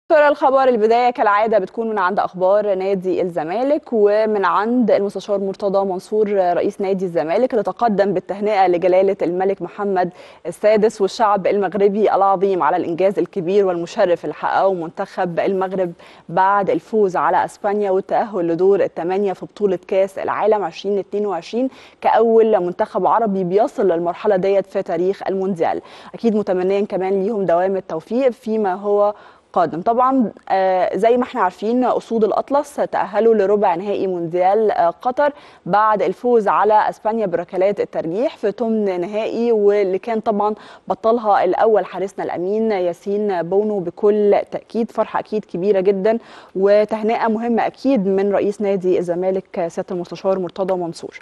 ترى الخبر البداية كالعادة بتكون من عند أخبار نادي الزمالك ومن عند المستشار مرتضى منصور رئيس نادي الزمالك اللي تقدم بالتهنئة لجلالة الملك محمد السادس والشعب المغربي العظيم على الإنجاز الكبير والمشرف اللي حققه منتخب المغرب بعد الفوز على أسبانيا والتأهل لدور الثمانية في بطولة كأس العالم 2022 كأول منتخب عربي بيصل للمرحلة ديت في تاريخ المونديال أكيد متمنيا كمان ليهم دوام التوفيق فيما هو قادم طبعا آه، زي ما احنا عارفين اسود الاطلس تاهلوا لربع نهائي مونديال آه، قطر بعد الفوز على اسبانيا بركلات الترجيح في ثمن نهائي واللي كان طبعا بطلها الاول حارسنا الامين ياسين بونو بكل تاكيد فرحه اكيد كبيره جدا وتهنئه مهمه اكيد من رئيس نادي الزمالك سياده المستشار مرتضى منصور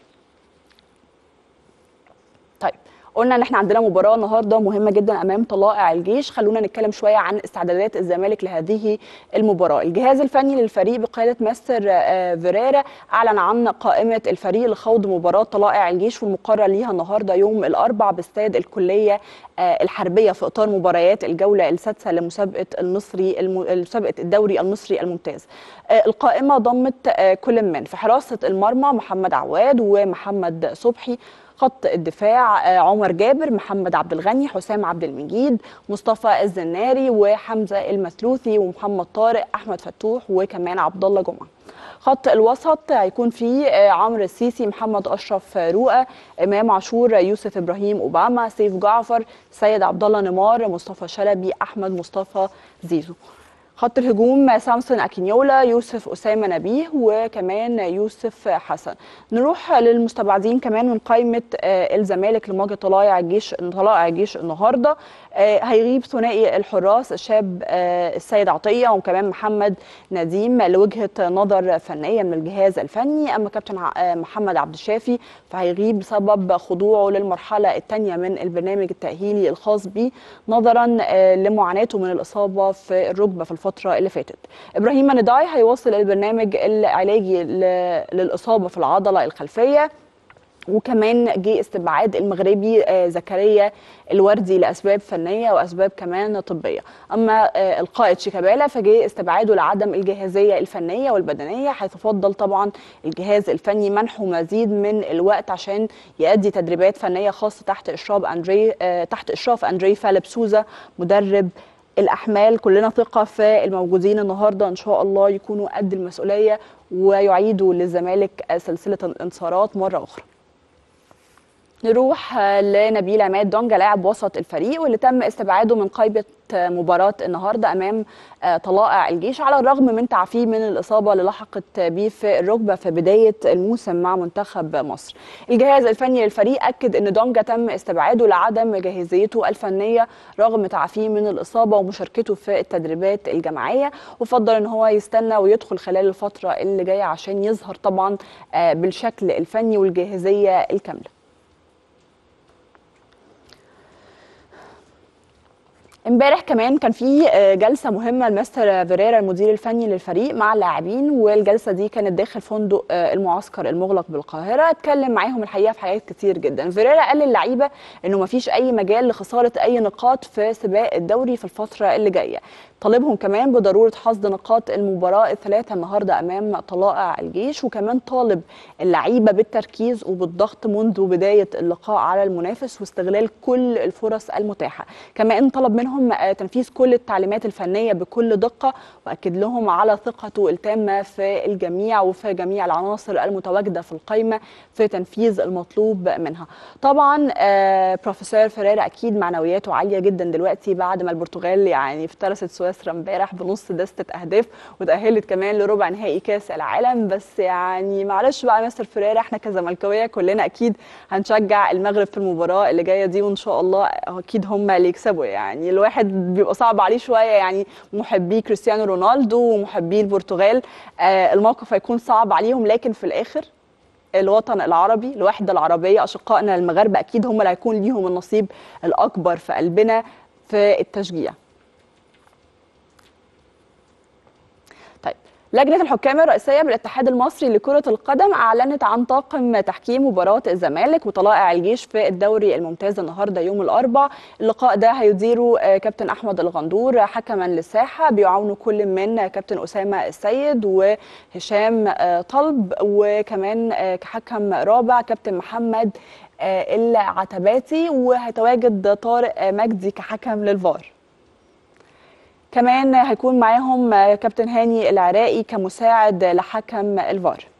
طيب قلنا ان احنا عندنا مباراه النهارده مهمه جدا امام طلائع الجيش خلونا نتكلم شويه عن استعدادات الزمالك لهذه المباراه الجهاز الفني للفريق بقياده مستر آه، فيريرا اعلن عن قائمه الفريق لخوض مباراه طلائع الجيش والمقرر ليها النهارده يوم الاربع باستاد الكليه آه، الحربيه في اطار مباريات الجوله السادسه لمسابقه المصري الم- مسابقه الدوري المصري الممتاز آه، القائمه ضمت آه، كل من في حراسه المرمى محمد عواد ومحمد صبحي خط الدفاع آه، عمر جابر محمد عبد الغني حسام عبد المجيد مصطفى الزناري وحمزه المثلوثي ومحمد طارق احمد فتوح وكمان عبد الله جمعه خط الوسط هيكون فيه آه، عمرو السيسي محمد اشرف رؤى امام عاشور يوسف ابراهيم اوباما سيف جعفر سيد عبد الله نيمار مصطفى شلبي احمد مصطفى زيزو خط الهجوم سامسون اكينيولا يوسف اسامه نبيه وكمان يوسف حسن نروح للمستبعدين كمان من قائمه آه، الزمالك لمواجهه طلائع الجيش طلائع الجيش النهارده آه، هيغيب ثنائي الحراس الشاب آه، السيد عطيه وكمان محمد نديم لوجهه نظر فنيه من الجهاز الفني اما كابتن ع- آه، محمد عبد الشافي فهيغيب بسبب خضوعه للمرحله الثانيه من البرنامج التاهيلي الخاص به نظرا آه، لمعاناته من الاصابه في الركبه في الفتره اللي فاتت ابراهيم نداي هيواصل البرنامج العلاجي ل- للاصابه في العضله الخلفيه وكمان جه استبعاد المغربي آه، زكريا الوردي لاسباب فنيه واسباب كمان طبيه اما آه، القائد شيكابالا فجه استبعاده لعدم الجاهزيه الفنيه والبدنيه حيث فضل طبعا الجهاز الفني منحه مزيد من الوقت عشان يؤدي تدريبات فنيه خاصه تحت اشراف اندري آه، تحت اشراف اندري فاليب سوزا مدرب الاحمال كلنا ثقه في الموجودين النهارده ان شاء الله يكونوا قد المسؤوليه ويعيدوا للزمالك آه، سلسله الانتصارات مره اخرى نروح آه، لنبيل عماد دونجا لاعب وسط الفريق واللي تم استبعاده من قائمه آه، مباراه النهارده امام آه، طلائع الجيش على الرغم من تعافيه من الاصابه اللي لحقت بيه في الركبه في بدايه الموسم مع منتخب مصر. الجهاز الفني للفريق اكد ان دونجا تم استبعاده لعدم جاهزيته الفنيه رغم تعافيه من الاصابه ومشاركته في التدريبات الجماعيه وفضل ان هو يستنى ويدخل خلال الفتره اللي جايه عشان يظهر طبعا آه، بالشكل الفني والجاهزيه الكامله. امبارح كمان كان في آه، جلسه مهمه لمستر فيريرا المدير الفني للفريق مع اللاعبين والجلسه دي كانت داخل فندق آه، المعسكر المغلق بالقاهره اتكلم معاهم الحقيقه في حاجات كتير جدا فيريرا قال للعيبه انه مفيش اي مجال لخساره اي نقاط في سباق الدوري في الفتره اللي جايه طالبهم كمان بضروره حصد نقاط المباراه الثلاثه النهارده امام طلائع الجيش وكمان طالب اللعيبه بالتركيز وبالضغط منذ بدايه اللقاء على المنافس واستغلال كل الفرص المتاحه كمان طلب منهم آه، تنفيذ كل التعليمات الفنيه بكل دقه واكد لهم على ثقته التامه في الجميع وفي جميع العناصر المتواجده في القائمه في تنفيذ المطلوب منها طبعا آه، بروفيسور فيريرا اكيد معنوياته عاليه جدا دلوقتي بعد ما البرتغال يعني افترست سويسرا امبارح بنص دستة اهداف وتاهلت كمان لربع نهائي كاس العالم بس يعني معلش بقى يا مستر فيريرا احنا كزملكاويه كلنا اكيد هنشجع المغرب في المباراه اللي جايه دي وان شاء الله اكيد هم اللي يكسبوا يعني الواحد بيبقى صعب عليه شويه يعني محبي كريستيانو رونالدو ومحبي البرتغال آه الموقف هيكون صعب عليهم لكن في الاخر الوطن العربي الوحده العربيه اشقائنا المغاربه اكيد هم اللي هيكون ليهم النصيب الاكبر في قلبنا في التشجيع طيب لجنة الحكام الرئيسية بالاتحاد المصري لكرة القدم أعلنت عن طاقم تحكيم مباراة الزمالك وطلائع الجيش في الدوري الممتاز النهاردة يوم الأربع اللقاء ده هيديره كابتن أحمد الغندور حكما للساحة بيعاونوا كل من كابتن أسامة السيد وهشام طلب وكمان كحكم رابع كابتن محمد العتباتي وهيتواجد طارق مجدي كحكم للفار كمان هيكون معاهم كابتن هاني العراقي كمساعد لحكم الفار